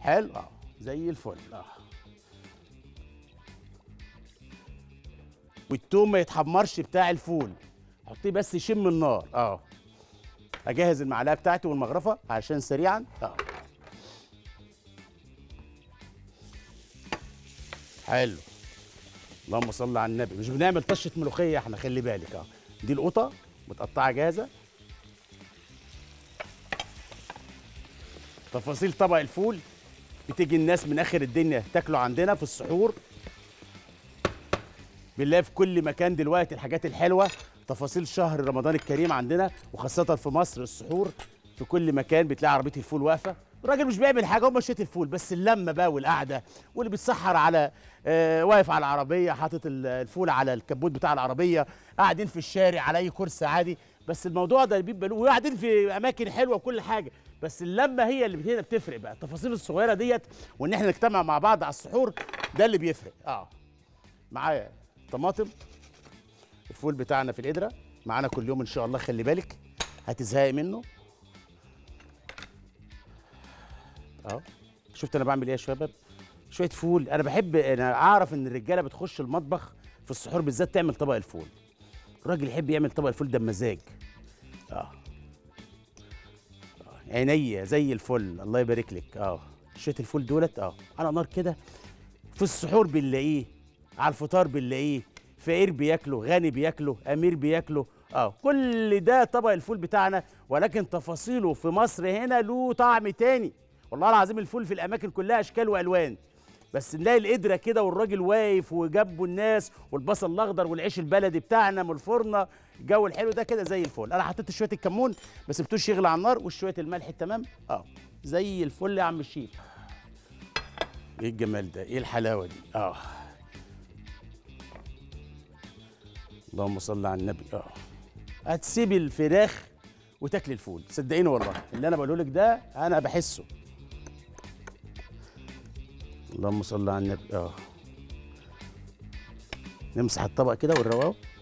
حلو اه زي الفل اه والتوم ما يتحمرش بتاع الفول حطيه بس يشم النار اه اجهز المعلقه بتاعتي والمغرفه عشان سريعا اه حلو اللهم صل على النبي مش بنعمل طشه ملوخيه احنا خلي بالك اه دي القطه متقطعه جاهزه تفاصيل طبق الفول بتيجي الناس من اخر الدنيا تاكله عندنا في السحور بنلاقي في كل مكان دلوقتي الحاجات الحلوه تفاصيل شهر رمضان الكريم عندنا وخاصه في مصر السحور في كل مكان بتلاقي عربيه الفول واقفه الراجل مش بيعمل حاجه هو مشيت الفول بس اللمه بقى والقعده واللي بيتسحر على آه واقف على العربيه حاطط ال- الفول على الكبوت بتاع العربيه قاعدين في الشارع على اي كرسي عادي بس الموضوع ده بيبقى له وقاعدين في اماكن حلوه وكل حاجه بس اللمه هي اللي هنا بتفرق بقى التفاصيل الصغيره ديت وان احنا نجتمع مع بعض على السحور ده اللي بيفرق اه معايا طماطم الفول بتاعنا في القدره معانا كل يوم ان شاء الله خلي بالك هتزهقي منه اه شفت انا بعمل ايه يا شباب شويه فول انا بحب انا اعرف ان الرجاله بتخش المطبخ في السحور بالذات تعمل طبق الفول الراجل يحب يعمل طبق الفول ده بمزاج اه آه، عينيا زي الفل الله يبارك لك اه شويه الفول دولت اه على نار كده في السحور بنلاقيه على الفطار بنلاقيه فقير بياكله غني بياكله امير بياكله اه كل ده طبق الفول بتاعنا ولكن تفاصيله في مصر هنا له طعم تاني والله العظيم الفول في الاماكن كلها اشكال والوان بس نلاقي القدره كده والراجل واقف وجنبه الناس والبصل الاخضر والعيش البلدي بتاعنا من الفرنه الجو الحلو ده كده زي الفل انا حطيت شويه الكمون ما سبتوش يغلى على النار وشويه الملح تمام اه زي الفل يا عم الشيف ايه الجمال ده ايه الحلاوه دي اه اللهم صل على النبي اه هتسيبي الفراخ وتاكلي الفول صدقيني والله اللي انا بقوله لك ده انا بحسه اللهم صل على النبي اه نمسح الطبق كده ونروقه